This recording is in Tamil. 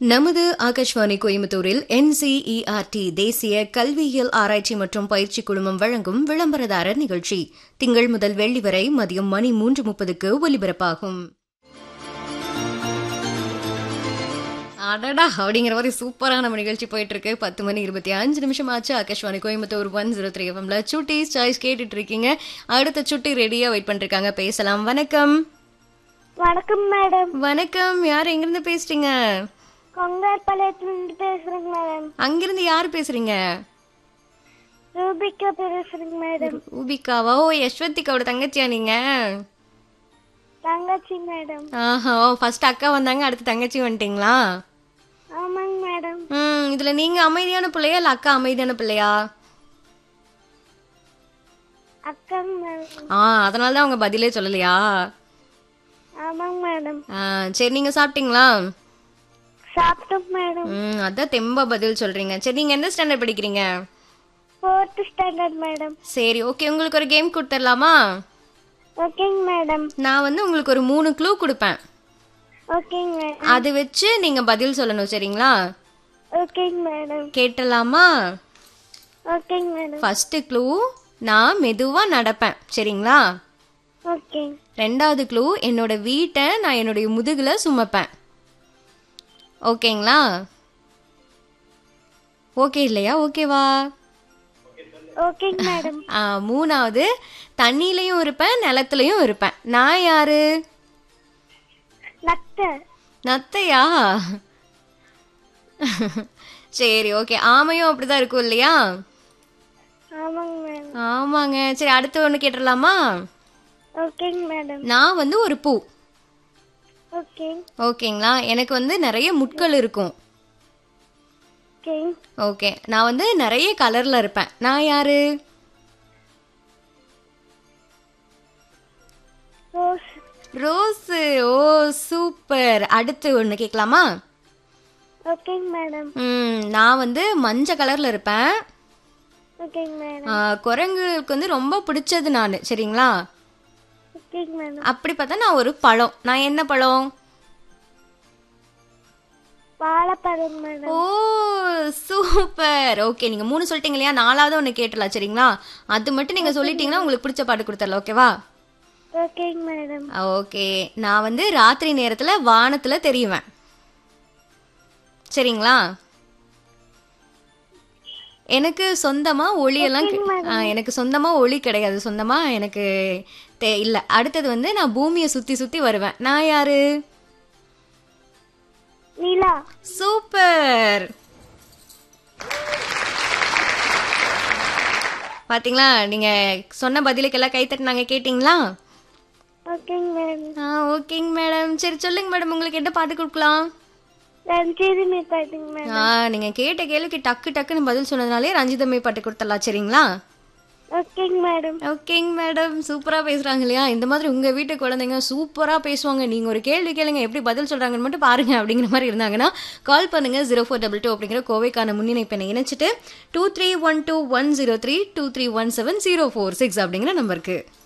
நமது ஆகாஷ்வாணி கோயம்புத்தூரில் என்சிஇஆர்டி தேசிய கல்வியியல் ஆராய்ச்சி மற்றும் பயிற்சி குழுமம் வழங்கும் விளம்பரதாரர் நிகழ்ச்சி திங்கள் முதல் வெள்ளி வரை மதியம் மணி மூன்று முப்பதுக்கு ஒலிபரப்பாகும் அடடா அப்படிங்கிற மாதிரி சூப்பரான நம்ம நிகழ்ச்சி போயிட்டு இருக்கு பத்து மணி இருபத்தி அஞ்சு நிமிஷம் ஆச்சு Akashvani Coimbatore one zero three எஃப்எம்ல சுட்டி சாய்ஸ் கேட்டுட்டு இருக்கீங்க அடுத்த சுட்டி ரெடியா வெயிட் பண்ணிருக்காங்க பேசலாம் வணக்கம் வணக்கம் மேடம் வணக்கம் யார் எங்கிருந்து பேசுறீங்க கொங்கார்பாளையத்துலேருந்து பேசுறேங்க மேடம் அங்கிருந்து யார் பேசுறீங்க ரூபிகா பேசுறேங்க மேடம் ரூபிகாவா ஓ யஸ்வந்திகாவோட தங்கச்சியா நீங்க தங்கச்சி மேடம் ஆஹா ஓ ஃபர்ஸ்ட் அக்கா வந்தாங்க அடுத்து தங்கச்சி வந்துட்டீங்களா ஆமாங்க மேடம் ம் இதுல நீங்க அமைதியான பிள்ளையா இல்ல அக்கா அமைதியான பிள்ளையா அக்காங்க மேடம் ஆ அதனால தான் அவங்க பதிலே சொல்லலையா ஆமாங்க மேடம் ஆ, சரி நீங்க சாப்பிட்டீங்களா சாப்பிட்டோம் மேடம் ம் அதான் தெம்பா பதில் சொல்றீங்க சரி நீங்க எந்த ஸ்டாண்டர்ட் படிக்கிறீங்க ஃபோர்த் ஸ்டாண்டர்ட் மேடம் சரி ஓகே உங்களுக்கு ஒரு கேம் கொடுத்துடலாமா ஓகேங்க மேடம் நான் வந்து உங்களுக்கு ஒரு மூணு க்ளூ கொடுப்பேன் ஓகேங்க மேடம் அது வச்சு நீங்க பதில் சொல்லணும் சரிங்களா ஓகேங்க மேடம் கேட்டலாமா ஓகேங்க மேடம் ஃபர்ஸ்ட் க்ளூ நான் மெதுவா நடப்பேன் சரிங்களா ஓகே ரெண்டாவது க்ளூ என்னோட வீட்டை நான் என்னுடைய முதுகுல சுமப்பேன் ஓகேங்களா ஓகே இல்லையா ஓகேவா ஓகேங்க மேடம் ஆ, மூணாவது தண்ணியிலையும் இருப்பேன் நிலத்துலையும் இருப்பேன் நான் யாரு நத்தை நத்தையா சரி ஓகே ஆமையும் அப்படிதான் இருக்கும் இல்லையா ஆமாங்க மேடம் ஆமாங்க சரி அடுத்து ஒன்று கேட்டுடலாமா ஓகேங்க மேடம் நான் வந்து ஒரு பூ ஓகே ஓகேங்களா எனக்கு வந்து நிறைய முட்கள் இருக்கும் ஓகே ஓகே நான் வந்து நிறைய கலர்ல இருப்பேன் நான் யாரு ரோஸ் ரோஸு ஓ சூப்பர் அடுத்து ஒன்று கேட்கலாமா ஓகேங்க மேடம் ம் நான் வந்து மஞ்சள் கலர்ல இருப்பேன் ஓகேங்க மேடம் ஆ, குரங்குக்கு வந்து ரொம்ப பிடிச்சது நான் சரிங்களா ஓகேங்க மேடம் அப்படி பார்த்தா நான் ஒரு பழம் நான் என்ன பழம் வாழைப்பழம் மேடம் ஓ சூப்பர் ஓகே நீங்க மூணு சொல்லிட்டீங்க இல்லையா நாலாவது ஒன்று கேட்டலாம் சரிங்களா அது மட்டும் நீங்க சொல்லிட்டீங்கன்னா உங்களுக்கு பிடிச்ச பாட்டு கொடுத்துடலாம் ஓகேவா ஓகேங்க மேடம் ஓகே நான் வந்து ராத்திரி நேரத்துல வானத்துல தெரியுவேன் சரிங்களா எனக்கு சொந்தமா ஒளியெல்லாம் கி- ஆ, எனக்கு சொந்தமா ஒளி கிடையாது சொந்தமா எனக்கு தே- இல்ல அடுத்தது வந்து நான் பூமியை சுத்தி சுத்தி வருவேன் நான் யாரு நிலா சூப்பர் பாத்தீங்களா நீங்க சொன்ன பதிலுக்கெல்லாம் கை தட்டினாங்க கேட்டிங்களா ஓகேங்க மேடம் ஆ ஓகேங்க மேடம் சரி சொல்லுங்க மேடம் உங்களுக்கு என்ன பாட்டு கொடுக்கலாம் ரஞ்சிதமே பாட்டுங்க மேடம் ஆ நீங்க கேட்ட கேள்விக்கு டக்கு டக்குன்னு பதில் சொன்னதுனாலே ரஞ்சிதமே பாட்டு கொடுத்துடலாம் சரிங்களா ஓகேங்க மேடம் ஓகேங்க மேடம் சூப்பரா பேசுறாங்க இல்லையா இந்த மாதிரி உங்க வீட்டு குழந்தைங்க சூப்பரா பேசுவாங்க நீங்க ஒரு கேள்வி கேளுங்க எப்படி பதில் சொல்றாங்கன்னு மட்டும் பாருங்க அப்படிங்கிற மாதிரி இருந்தாங்கன்னா கால் பண்ணுங்க ஜீரோ ஃபோர் டபுள் டூ அப்படிங்கிற கோவைக்கான முன்னிணைப்பை இணைச்சிட்டு two three one two one zero three two three one seven zero four six அப்படிங்கிற நம்பருக்கு